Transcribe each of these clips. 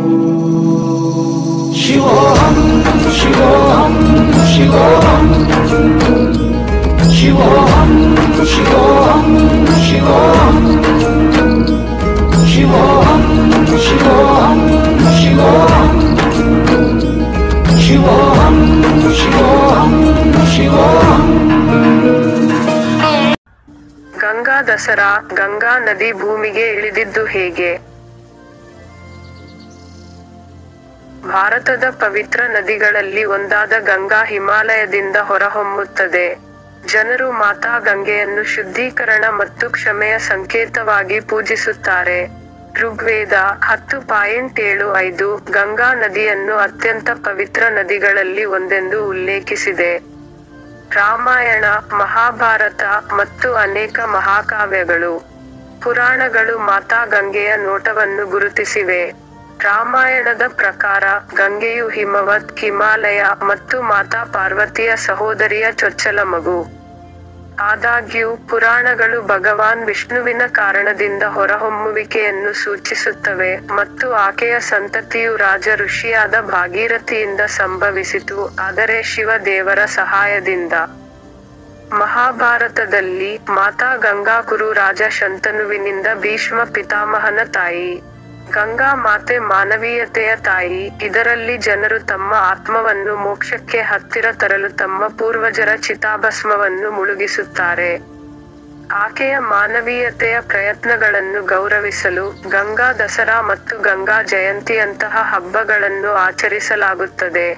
ಶಿವೋಹಂ ಶಿವೋಹಂ ಶಿವೋಹಂ ಶಿವೋಹಂ ಶಿವೋಹಂ ಶಿವೋಹಂ ಶಿವೋಹಂ ಶಿವೋಹಂ ಶಿವೋಹಂ ಶಿವೋಹಂ ಶಿವೋಹಂ ಶಿವೋಹಂ ಗಂಗಾ ದಸರಾ ಗಂಗಾ ನದಿ ಭೂಮಿಗೆ ಇಳಿದಿದ್ದು ಹೇಗೆ ಭಾರತದ ಪವಿತ್ರ ನದಿಗಳಲ್ಲಿ ಒಂದಾದ ಗಂಗಾ ಹಿಮಾಲಯದಿಂದ ಹೊರಹೊಮ್ಮುತ್ತದೆ ಜನರು ಮಾತಾ ಗಂಗೆಯನ್ನು ಶುದ್ಧೀಕರಣ ಮತ್ತು ಕ್ಷಮೆಯ ಸಂಕೇತವಾಗಿ ಪೂಜಿಸುತ್ತಾರೆ ಋಗ್ವೇದ ಹತ್ತು ಪಾಯಿಂಟ್ ಏಳು ಐದು ಗಂಗಾ ನದಿಯನ್ನು ಅತ್ಯಂತ ಪವಿತ್ರ ನದಿಗಳಲ್ಲಿ ಒಂದೆಂದು ಉಲ್ಲೇಖಿಸಿದೆ ರಾಮಾಯಣ ಮಹಾಭಾರತ ಮತ್ತು ಅನೇಕ ಮಹಾಕಾವ್ಯಗಳು ಪುರಾಣಗಳು ಮಾತಾ ಗಂಗೆಯ ನೋಟವನ್ನು ಗುರುತಿಸಿವೆ ರಾಮಾಯಣದ ಪ್ರಕಾರ ಗಂಗೆಯು ಹಿಮವತ್ ಹಿಮಾಲಯ ಮತ್ತು ಮಾತಾ ಪಾರ್ವತಿಯ ಸಹೋದರಿಯ ಚೊಚ್ಚಲ ಮಗು ಆದಾಗ್ಯೂ ಪುರಾಣಗಳು ಭಗವಾನ್ ವಿಷ್ಣುವಿನ ಕಾರಣದಿಂದ ಹೊರಹೊಮ್ಮುವಿಕೆಯನ್ನು ಸೂಚಿಸುತ್ತವೆ ಮತ್ತು ಆಕೆಯ ಸಂತತಿಯು ರಾಜ ಋಷಿಯಾದ ಭಾಗೀರಥಿಯಿಂದ ಸಂಭವಿಸಿತು ಆದರೆ ಶಿವ ದೇವರ ಸಹಾಯದಿಂದ ಮಹಾಭಾರತದಲ್ಲಿ ಮಾತಾ ಗಂಗಾ ಕುರು ರಾಜ ಶಂತನುವಿನಿಂದ ಭೀಷ್ಮ ಪಿತಾಮಹನ ತಾಯಿ ಗಂಗಾ ಮಾತೆ ಮಾನವೀಯತೆಯ ತಾಯಿ ಇದರಲ್ಲಿ ಜನರು ತಮ್ಮ ಆತ್ಮವನ್ನು ಮೋಕ್ಷಕ್ಕೆ ಹತ್ತಿರ ತರಲು ತಮ್ಮ ಪೂರ್ವಜರ ಚಿತಾಭಸ್ಮವನ್ನು ಮುಳುಗಿಸುತ್ತಾರೆ ಆಕೆಯ ಮಾನವೀಯತೆಯ ಪ್ರಯತ್ನಗಳನ್ನು ಗೌರವಿಸಲು ಗಂಗಾ ದಸರಾ ಮತ್ತು ಗಂಗಾ ಜಯಂತಿಯಂತಹ ಹಬ್ಬಗಳನ್ನು ಆಚರಿಸಲಾಗುತ್ತದೆ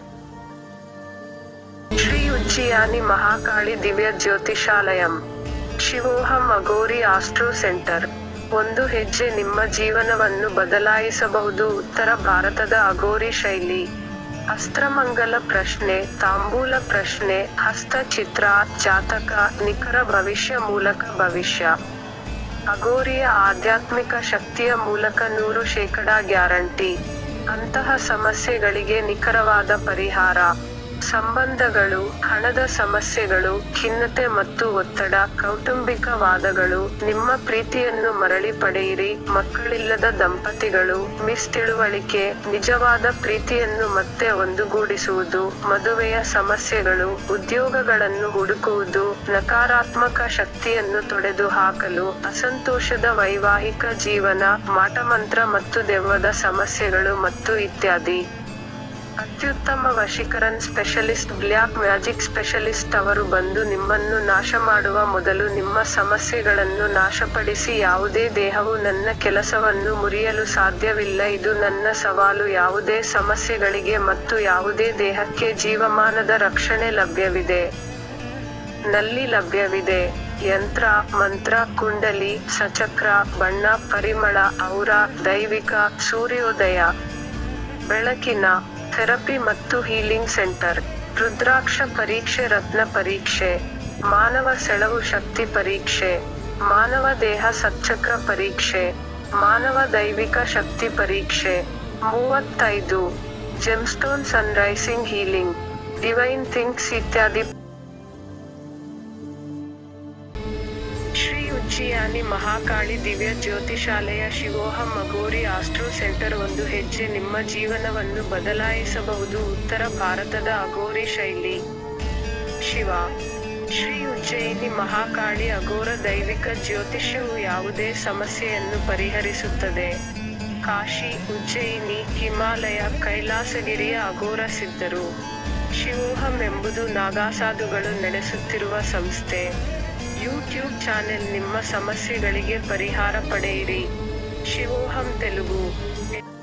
ಶ್ರೀ ಉಜ್ಜಿಯಾನಿ ಮಹಾಕಾಳಿ ದಿವ್ಯ ಜ್ಯೋತಿಷಾಲಯಂ ಶಿವೋಹಂ ಅಗೋರಿ ಆಸ್ಟ್ರೋ ಸೆಂಟರ್ ಒಂದು ಹೆಜ್ಜೆ ನಿಮ್ಮ ಜೀವನವನ್ನು ಬದಲಾಯಿಸಬಹುದು ಉತ್ತರ ಭಾರತದ ಅಗೋರಿ ಶೈಲಿ ಅಸ್ತ್ರಮಂಗಲ ಪ್ರಶ್ನೆ ತಾಂಬೂಲ ಪ್ರಶ್ನೆ ಹಸ್ತಚಿತ್ರ ಜಾತಕ ನಿಖರ ಭವಿಷ್ಯ ಮೂಲಕ ಭವಿಷ್ಯ ಅಗೋರಿಯ ಆಧ್ಯಾತ್ಮಿಕ ಶಕ್ತಿಯ ಮೂಲಕ ನೂರು ಶೇಕಡ ಗ್ಯಾರಂಟಿ ಅಂತಹ ಸಮಸ್ಯೆಗಳಿಗೆ ನಿಖರವಾದ ಪರಿಹಾರ ಸಂಬಂಧಗಳು ಹಣದ ಸಮಸ್ಯೆಗಳು ಖಿನ್ನತೆ ಮತ್ತು ಒತ್ತಡ ಕೌಟುಂಬಿಕ ವಾದಗಳು ನಿಮ್ಮ ಪ್ರೀತಿಯನ್ನು ಮರಳಿ ಪಡೆಯಿರಿ ಮಕ್ಕಳಿಲ್ಲದ ದಂಪತಿಗಳು ಮಿಸ್ ತಿಳುವಳಿಕೆ ನಿಜವಾದ ಪ್ರೀತಿಯನ್ನು ಮತ್ತೆ ಒಂದುಗೂಡಿಸುವುದು ಮದುವೆಯ ಸಮಸ್ಯೆಗಳು ಉದ್ಯೋಗಗಳನ್ನು ಹುಡುಕುವುದು ನಕಾರಾತ್ಮಕ ಶಕ್ತಿಯನ್ನು ತೊಡೆದು ಹಾಕಲು ಅಸಂತೋಷದ ವೈವಾಹಿಕ ಜೀವನ ಮಾಟಮಂತ್ರ ಮತ್ತು ದೆವ್ವದ ಸಮಸ್ಯೆಗಳು ಮತ್ತು ಇತ್ಯಾದಿ ಅತ್ಯುತ್ತಮ ವಶೀಕರನ್ ಸ್ಪೆಷಲಿಸ್ಟ್ ಬ್ಲ್ಯಾಕ್ ಮ್ಯಾಜಿಕ್ ಸ್ಪೆಷಲಿಸ್ಟ್ ಅವರು ಬಂದು ನಿಮ್ಮನ್ನು ನಾಶ ಮಾಡುವ ಮೊದಲು ನಿಮ್ಮ ಸಮಸ್ಯೆಗಳನ್ನು ನಾಶಪಡಿಸಿ ಯಾವುದೇ ದೇಹವು ನನ್ನ ಕೆಲಸವನ್ನು ಮುರಿಯಲು ಸಾಧ್ಯವಿಲ್ಲ ಇದು ನನ್ನ ಸವಾಲು ಯಾವುದೇ ಸಮಸ್ಯೆಗಳಿಗೆ ಮತ್ತು ಯಾವುದೇ ದೇಹಕ್ಕೆ ಜೀವಮಾನದ ರಕ್ಷಣೆ ಲಭ್ಯವಿದೆ ನಲ್ಲಿ ಲಭ್ಯವಿದೆ ಯಂತ್ರ ಮಂತ್ರ ಕುಂಡಲಿ ಸಚಕ್ರ ಬಣ್ಣ ಪರಿಮಳ ಔರ ದೈವಿಕ ಸೂರ್ಯೋದಯ ಬೆಳಕಿನ ಥೆರಪಿ ಮತ್ತು ಹೀಲಿಂಗ್ ಸೆಂಟರ್ ರುದ್ರಾಕ್ಷ ಪರೀಕ್ಷೆ ರತ್ನ ಪರೀಕ್ಷೆ ಮಾನವ ಸೆಳವು ಶಕ್ತಿ ಪರೀಕ್ಷೆ ಮಾನವ ದೇಹ ಸಚ್ಚಕ್ರ ಪರೀಕ್ಷೆ ಮಾನವ ದೈವಿಕ ಶಕ್ತಿ ಪರೀಕ್ಷೆ ಮೂವತ್ತೈದು gemstone sun rising healing divine things ಇತ್ಯಾದಿ ಶ್ರೀ ಉಜ್ಜಿಯಾನಿ ಮಹಾಕಾಳಿ ದಿವ್ಯ ಜ್ಯೋತಿಷಾಲಯ ಶಿವೋಹಂ ಅಗೋರಿ ಆಸ್ಟ್ರೋ ಸೆಂಟರ್ ಒಂದು ಹೆಜ್ಜೆ ನಿಮ್ಮ ಜೀವನವನ್ನು ಬದಲಾಯಿಸಬಹುದು ಉತ್ತರ ಭಾರತದ ಅಗೋರಿ ಶೈಲಿ ಶಿವ ಶ್ರೀ ಉಜ್ಜಯಿನಿ ಮಹಾಕಾಳಿ ಅಘೋರ ದೈವಿಕ ಜ್ಯೋತಿಷ್ಯವು ಯಾವುದೇ ಸಮಸ್ಯೆಯನ್ನು ಪರಿಹರಿಸುತ್ತದೆ ಕಾಶಿ ಉಜ್ಜಯಿನಿ ಹಿಮಾಲಯ ಕೈಲಾಸಗಿರಿಯ ಅಘೋರ ಸಿದ್ಧರು ಶಿವೋಹಂ ಎಂಬುದು ನಾಗಾಸಾಧುಗಳು ನಡೆಸುತ್ತಿರುವ ಸಂಸ್ಥೆ ಯೂಟ್ಯೂಬ್ ಚಾನೆಲ್ ನಿಮ್ಮ ಸಮಸ್ಯೆಗಳಿಗೆ ಪರಿಹಾರ ಪಡೆಯಿರಿ ಶಿವೋಹಂ ತೆಲುಗು